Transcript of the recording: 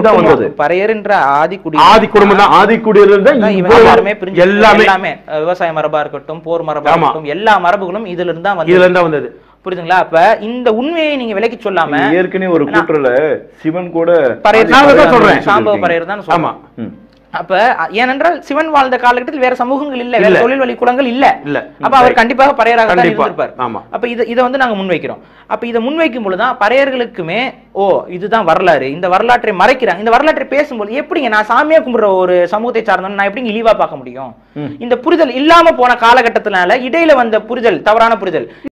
தான் வந்தது பறையர்ன்ற ஆதி குடி ஆதி குடும்பம் தான் ஆதி குடியிலிருந்து தான் தான் இவங்க இவ்வளவு எல்லாருமே பிரிஞ்சு எல்லாமே எல்லாமே அஹ், விவசாய மரபா இருக்கட்டும் போர் மரபா ஆமா. இருக்கட்டும் எல்லா மரபுகளும் இதுல இருந்து தான் வந்து இதுல இருந்து தான் வந்தது புரியுதுங்களா அப்ப இந்த உண்மையை நீங்க விலைக்கு சொல்லாம நீங்க ஏற்கனவே ஒரு கூற்றுல சிவன் கூட பறையர் நான் அதான் சாம்பவ சொல்றேன். சாம்பவ பறையர் தான் ஆமா சொல்றோம் அப்ப அ- ஏனென்றால் சிவன் வாழ்ந்த காலகட்டத்தில் வேற சமூகங்கள் இல்ல வேற இல்ல. தொழில் வழி குலங்கள் இல்ல இல்ல அப்ப அவர் கண்டிப்பாக பறையராக தான் கண்டிப்பா. இருந்திருப்பார் ஆமா. அப்ப இத இத வந்து நாங்க முன்வைக்கிறோம் அப்ப இதை முன்வைக்கும் பொழுதுதான் பறையர்களுக்குமே ஓ இதுதான் வரலாறு இந்த வரலாற்றை மறைக்கிறாங்க இந்த வரலாற்றை பேசும்போது எப்படிங்க நான் சாமியா கும்பிடுற ஒரு சமூகத்தை சார்ந்தவன் நான் எப்படிங்க இழிவா பார்க்க முடியும் இந்த புரிதல் இல்லாம போன காலகட்டத்தினால இடையில வந்த புரிதல் தவறான புரிதல்